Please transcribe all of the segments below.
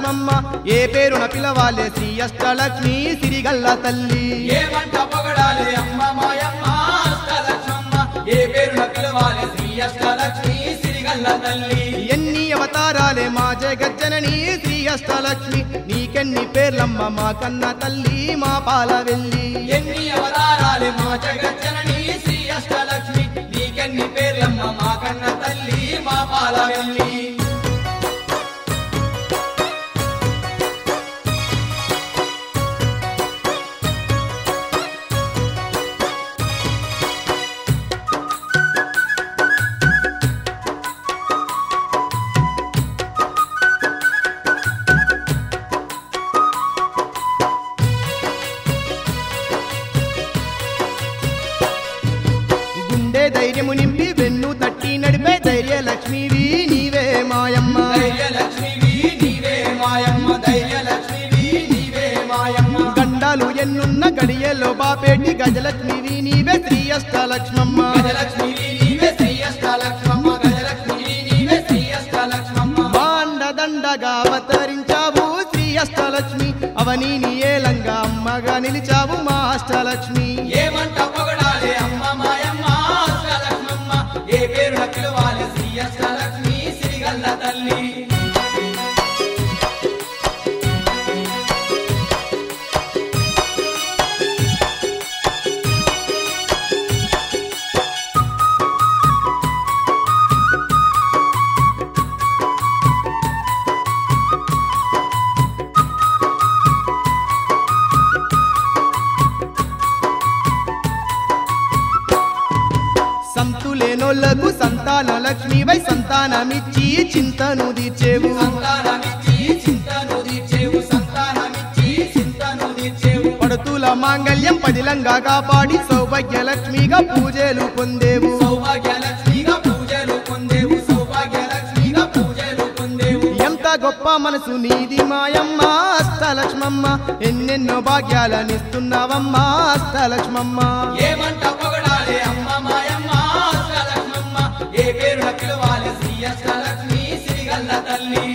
అష్టలక్ష్మమ్మ ఏ పేరున పిలవాలే శ్రీ అష్టలక్ష్మి సిరిగల్ల తల్లి ఏమంట పొగడాలి అమ్మ మాయమ్మ అష్టలక్ష్మమ్మ ఏ పేరున పిలవాలి శ్రీ అష్టలక్ష్మి సిరిగల్ల తల్లి ఎన్ని అవతారాలే మా జగజ్జనని శ్రీ అష్టలక్ష్మి నీకెన్ని పేర్లమ్మ మా కన్న తల్లి మా పాల వెళ్ళి ఎన్ని అవతారాలు మా జగజ్జనని శ్రీ అష్టలక్ష్మి నీకెన్ని పేర్లమ్మ మా కన్న తల్లి మా పాల వెళ్ళి గుండె ధైర్యము నింపి వెన్ను తట్టి నడిపే ధైర్య లక్ష్మివి నీవే మాయమ్మ ధైర్యలక్ష్మివి నీవే మాయమ్మ ధైర్యలక్ష్మివి నీవే మాయమ్మ గండాలు ఎన్నున్న గడియలో బాపేటి గజలక్ష్మివి నీవే శ్రీ అష్టలక్ష్మమ్మ గజలక్ష్మివి నీవే శ్రీ అష్టలక్ష్మమ్మ గజలక్ష్మివి నీవే శ్రీ అష్టలక్ష్మమ్మ మాండదండగా అవతరించావు శ్రీ అష్టలక్ష్మి అవనీని ఏలంగా అమ్మగా నిలిచావు మా అష్టలక్ష్మి ఏమంట పొగడాలి అమ్మ మాయమ్మ అష్టలక్ష్మమ్మ ఏ పేరున పిలవాలి శ్రీ అష్టలక్ష్మి సిరిగల్ల తల్లి సంతులేనోళ్లకు సంతాన లక్ష్మివై సంతానమిచ్చి చింతను తీర్చేవు సంతానమిచ్చి చింతను తీర్చేవు సంతానమిచ్చి చింతను తీర్చేవు పడుతుల మాంగళ్యం పదిలంగా కాపాడి సౌభాగ్య లక్ష్మిగా పూజలు పొందేవు సౌభాగ్యలక్ష్మిగా పూజలు పొందేవు సౌభాగ్యలక్ష్మిగా పూజలు పొందేవు ఎంత గొప్ప మనసు నీది మాయమ్మ అష్టలక్ష్మమ్మ ఎన్నెన్నో భాగ్యాలనిస్తున్నావమ్మ అష్టలక్ష్మమ్మ ఏమంట పొగడాలి అమ్మ మాయమ్మ అష్టలక్ష్మమ్మ ఏ పేరున పిలవాలి శ్రీ అష్టలక్ష్మి సిరిగల్ల తల్లి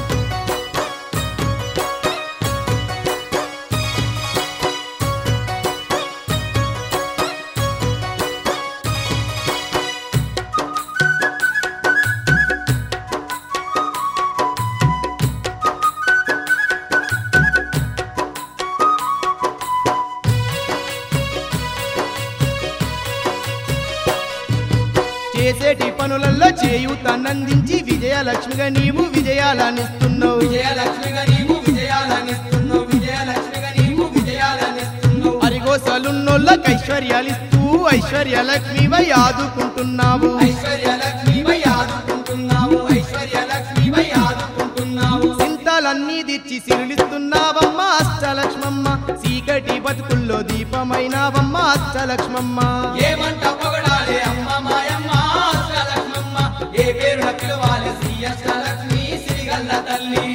చేసేటి పనులలో చేయూతనందించి విజయలక్ష్మిగా నీవు విజయాలనిస్తున్నావు విజయలక్ష్మిగా నీవు విజయాలనిస్తున్నావు విజయలక్ష్మిగా నీవు విజయాలనిస్తున్నావు అరిగోసలున్నోళ్ళకి ఐశ్వర్యాలిస్తూ ఐశ్వర్యలక్ష్మివై ఆదుకుంటున్నావు ఐశ్వర్యలక్ష్మివై ఆదుకుంటున్నావు ఐశ్వర్యలక్ష్మివై ఆదుకుంటున్నావు చింతలన్నీ తెచ్చి సిరులిస్తున్నావమ్మ అష్టలక్ష్మమ్మ చీకటి బతుకుల్లో దీపమైనావమ్మ అష్టలక్ష్మమ్మ ఏమంట పొగడాలి అమ్మ మాయమ్మ అష్టలక్ష్మమ్మ ఏ పేరున పిలవాలి శ్రీ అష్టలక్ష్మి సిరిగల్ల తల్లి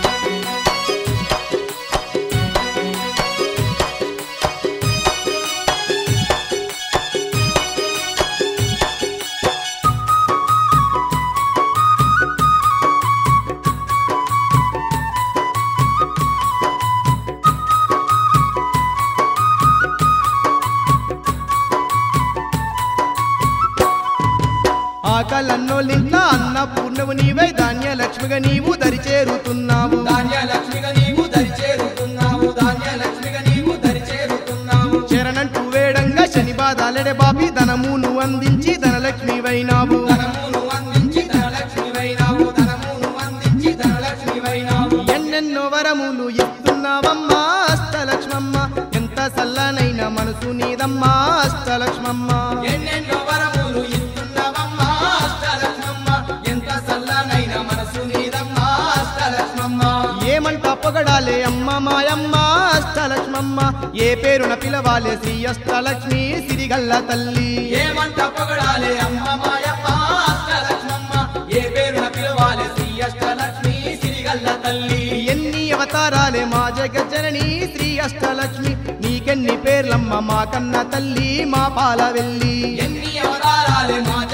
ఆకలన్నోలింత అన్నపూర్ణవు నీవై ధాన్య లక్ష్మిగా నీవు దరి చేరుతున్నావు ధాన్యలక్ష్మిగా నీవు దరి చేరుతున్నావు ధాన్యలక్ష్మిగా నీవు దరి చేరుతున్నావు చరణంటూ వేడంగా శని బాధాలెడే బాపి ధనమును అందించి ధనలక్ష్మివైనావు ధనమును అందించి ధనలక్ష్మివైనావు ధనమును అందించి ధనలక్ష్మివైనావు ఎన్నెన్నో వరములు ఇస్తున్నావమ్మా అష్టలక్ష్మమ్మ ఎంత సల్లనైన మనసు నీదమ్మా అష్టలక్ష్మమ్మ ఎన్నెన్నో వరములు ఇస్తున్నావమ్మా అష్టలక్ష్మమ్మ ఎంత సల్లనైన మనసు నీదమ్మా అష్టలక్ష్మమ్మ ఏమంట పొగడాలే అమ్మ మాయమ్మ అష్టలక్ష్మమ్మ ఏ పేరున పిలవాలే శ్రీ అష్టలక్ష్మి సిరిగల్ల తల్లి ఏమంట పొగడాలి అమ్మ మాయమ్మ అష్టలక్ష్మమ్మ ఏ పేరున పిలవాలి శ్రీ అష్టలక్ష్మి సిరిగల్ల తల్లి ఎన్ని అవతారాలే మా జగజ్జనని శ్రీ అష్టలక్ష్మి నీకెన్ని పేర్లమ్మ మా కన్న తల్లి మా పాల వెళ్ళి ఎన్ని అవతారాలే మా